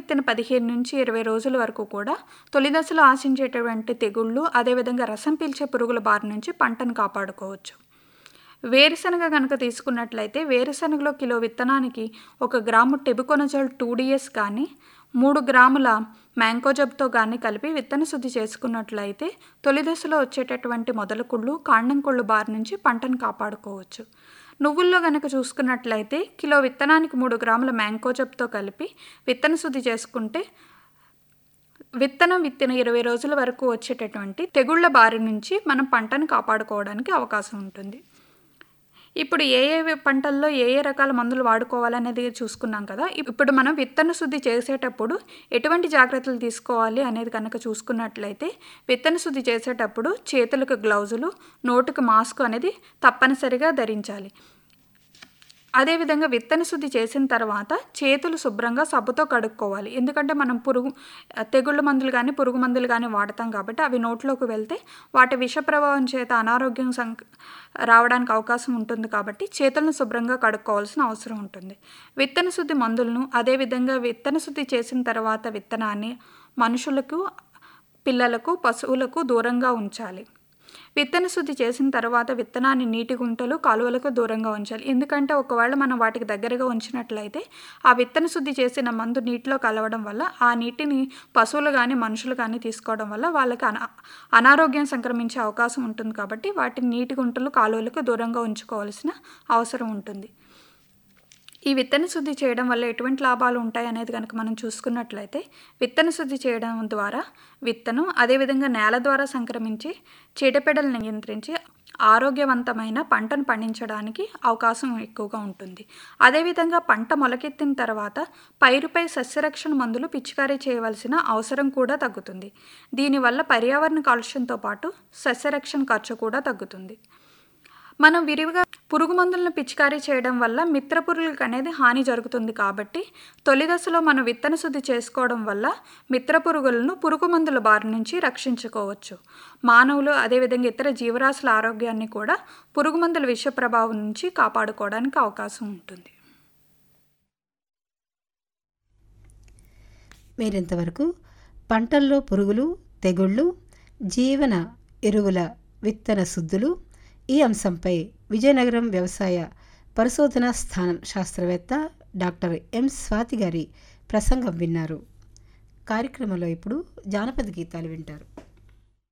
విత్తిన పదిహేను నుంచి ఇరవై రోజుల వరకు కూడా తొలి దశలో ఆశించేటువంటి తెగుళ్ళు అదేవిధంగా రసం పీల్చే పురుగుల బారి నుంచి పంటను కాపాడుకోవచ్చు వేరుశనగ కనుక తీసుకున్నట్లయితే వేరుశనగలో కిలో విత్తనానికి ఒక గ్రాము టెబుకొనజోల్ టూ డిఎస్ కానీ మూడు గ్రాముల మ్యాంకోజబ్తో కానీ కలిపి విత్తన శుద్ధి చేసుకున్నట్లయితే తొలి దశలో వచ్చేటటువంటి మొదల కుళ్ళు కాండం కుళ్ళు బారి నుంచి పంటను కాపాడుకోవచ్చు నువ్వుల్లో కనుక చూసుకున్నట్లయితే కిలో విత్తనానికి మూడు గ్రాముల మ్యాంకోజబ్తో కలిపి విత్తన శుద్ధి చేసుకుంటే విత్తనం విత్తిన ఇరవై రోజుల వరకు వచ్చేటటువంటి తెగుళ్ల బారి నుంచి మనం పంటను కాపాడుకోవడానికి అవకాశం ఉంటుంది ఇప్పుడు ఏ ఏ పంటల్లో ఏ ఏ రకాల మందులు వాడుకోవాలనేది చూసుకున్నాం కదా ఇప్పుడు మనం విత్తన శుద్ధి చేసేటప్పుడు ఎటువంటి జాగ్రత్తలు తీసుకోవాలి అనేది కనుక చూసుకున్నట్లయితే విత్తన శుద్ధి చేసేటప్పుడు చేతులకు గ్లౌజులు నోటుకు మాస్క్ అనేది తప్పనిసరిగా ధరించాలి అదేవిధంగా విత్తన శుద్ధి చేసిన తర్వాత చేతులు శుభ్రంగా సబ్బుతో కడుక్కోవాలి ఎందుకంటే మనం పురుగు తెగుళ్ళ మందులు కానీ పురుగు మందులు కానీ వాడతాం కాబట్టి అవి నోట్లోకి వెళ్తే వాటి విష ప్రభావం చేత అనారోగ్యం సం రావడానికి అవకాశం ఉంటుంది కాబట్టి చేతులను శుభ్రంగా కడుక్కోవాల్సిన అవసరం ఉంటుంది విత్తన శుద్ధి మందులను అదేవిధంగా విత్తన శుద్ధి చేసిన తర్వాత విత్తనాన్ని మనుషులకు పిల్లలకు పశువులకు దూరంగా ఉంచాలి విత్తన శుద్ధి చేసిన తర్వాత విత్తనాన్ని నీటి గుంటలు కాలువలకు దూరంగా ఉంచాలి ఎందుకంటే ఒకవేళ మనం వాటికి దగ్గరగా ఉంచినట్లయితే ఆ విత్తన శుద్ధి చేసిన మందు నీటిలో కలవడం వల్ల ఆ నీటిని పశువులు కానీ మనుషులు కానీ తీసుకోవడం వల్ల వాళ్ళకి అనా అనారోగ్యం సంక్రమించే అవకాశం ఉంటుంది కాబట్టి వాటిని నీటి గుంటలు కాలువలకు దూరంగా ఉంచుకోవాల్సిన అవసరం ఉంటుంది ఈ విత్తన శుద్ధి చేయడం వల్ల ఎటువంటి లాభాలు ఉంటాయి అనేది కనుక మనం చూసుకున్నట్లయితే విత్తన శుద్ధి చేయడం ద్వారా విత్తనం అదేవిధంగా నేల ద్వారా సంక్రమించి చీడపీడలు నియంత్రించి ఆరోగ్యవంతమైన పంటను పండించడానికి అవకాశం ఎక్కువగా ఉంటుంది అదేవిధంగా పంట మొలకెత్తిన తర్వాత పైరుపై సస్యరక్షణ మందులు పిచికారీ చేయవలసిన అవసరం కూడా తగ్గుతుంది దీనివల్ల పర్యావరణ కాలుష్యంతో పాటు సస్యరక్షణ ఖర్చు కూడా తగ్గుతుంది మనం విరివిగా పురుగు మందులను పిచికారీ చేయడం వల్ల మిత్ర పురుగులకు అనేది హాని జరుగుతుంది కాబట్టి తొలి దశలో మనం విత్తన శుద్ధి చేసుకోవడం వల్ల మిత్ర పురుగులను పురుగు మందుల బారి నుంచి రక్షించుకోవచ్చు మానవులు అదేవిధంగా ఇతర జీవరాశుల ఆరోగ్యాన్ని కూడా పురుగు మందుల విష ప్రభావం నుంచి కాపాడుకోవడానికి అవకాశం ఉంటుంది మీరింతవరకు పంటల్లో పురుగులు తెగుళ్ళు జీవన ఎరువుల విత్తన శుద్ధులు ఈ అంశంపై విజయనగరం వ్యవసాయ పరిశోధనా స్థానం శాస్త్రవేత్త డాక్టర్ ఎం స్వాతి గారి ప్రసంగం విన్నారు కార్యక్రమంలో ఇప్పుడు జానపద గీతాలు వింటారు